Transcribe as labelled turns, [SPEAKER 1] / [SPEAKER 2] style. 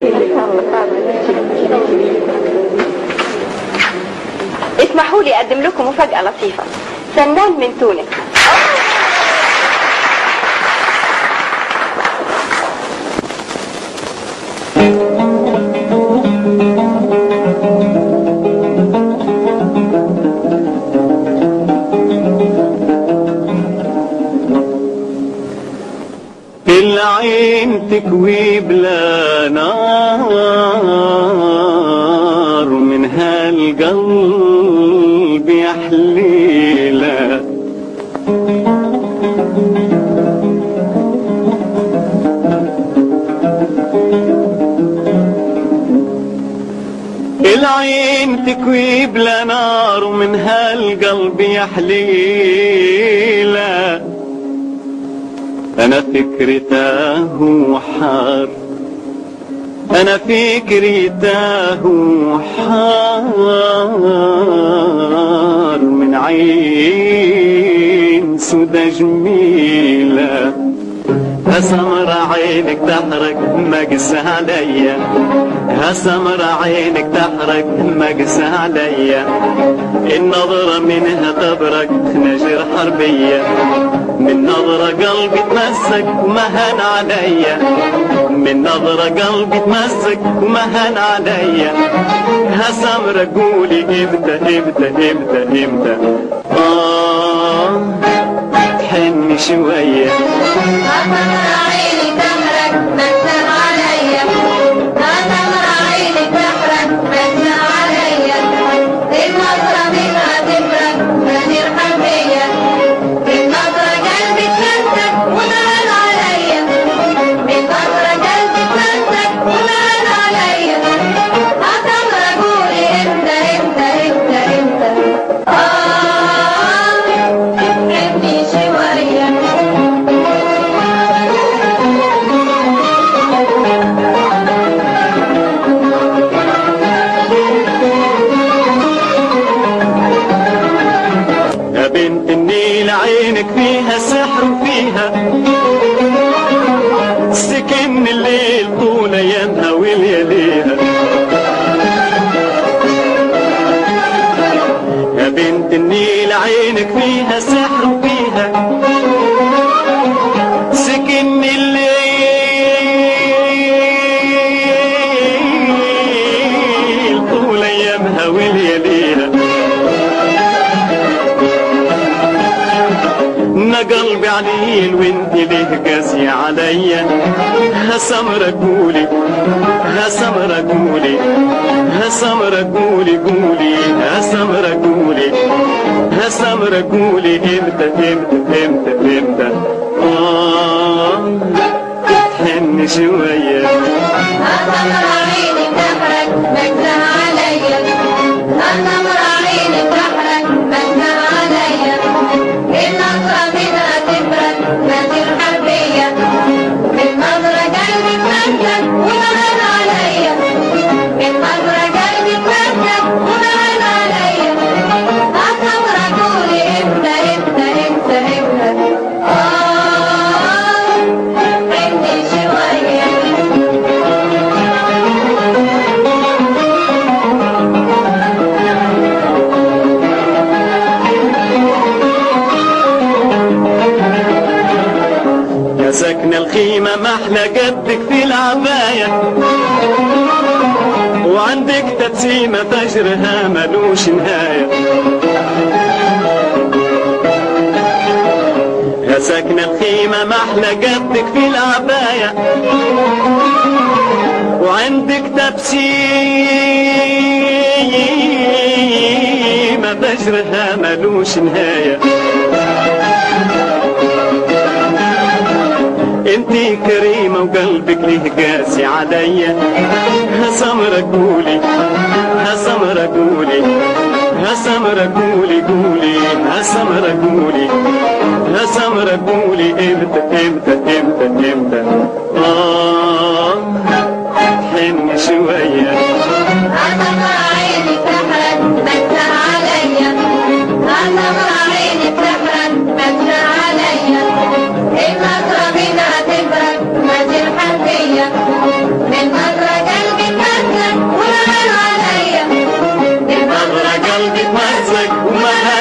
[SPEAKER 1] اسمحوا لي اقدم لكم مفاجأة لطيفة فنان من تونس
[SPEAKER 2] العين تكوي بلا نار من هالقلب يحليلا العين تكوي بلا نار ومن هالقلب يحليلا أنا فكري تاه وحار أنا فكري تاه وحار من عين سودا جميلة ها سمر عينك تحرق مقس عليا ها سمر عينك تحرق مقس عليا النظرة منها تبرق نجر حربية من نظرة قلبي تمسك ومهن عليا من نظرة قلبي تمسك ومهن عليا ها سمرة قولي امتى امتى امتى امتى آه تحني شوية
[SPEAKER 3] أثمر عيني تحرك مثل عليا أثمر عيني تحرك مثل عليا النظرة منها تفرق غير حربية النظرة قلبي تمسك ونهل عليا النظرة قلبي تمسك ونهل عليا أثمر قولي امتى امتى امتى امتى آه حبني شوية
[SPEAKER 2] يا بنت النيل عينك فيها سحر وفيها سكن الليل طول ايامها ولياليها يا بنت النيل عينك فيها سحر وفيها سكن الليل طول ايامها ولياليها انا قلبي عليل وانت ليه قاسي عليا ها سمرة قولي ها سمرة قولي ها سمرة قولي قولي ها سمرة قولي ها سمرة قولي امتى امتى امتى امتى آه تحن شوية
[SPEAKER 3] أثمر عيني تحرك مجدها عليا أثمر عيني تحرك مجدها عليا النظرة منها تفرق نادر حربية النظرة قلبي تمسك ونهل عليا النظرة قلبي تمسك ونهل عليا أثمر قولي امتى امتى امتى امتى آه عندي شوية
[SPEAKER 2] يا سكن الخيمة ما احلى قدك في العباية وعندك تبسيمة فجرها ملوش نهاية يا سكن الخيمة ما احلى قدك في العباية وعندك تبسيمة فجرها ملوش نهاية انتي كريمة وقلبك ليه قاسي عليا ها سمرة قولي ها سمرة قولي ها سمرة قولي قولي ها سمرة قولي ها سمرة قولي امتى امتى امتى امتى آه حن شوية
[SPEAKER 3] أثمر عيني تحرق مجدها عليا أثمر عيني تحرق مجدها عليا النظرة منها تفرق مجد حربية من نظرة
[SPEAKER 2] اسمك ومهامك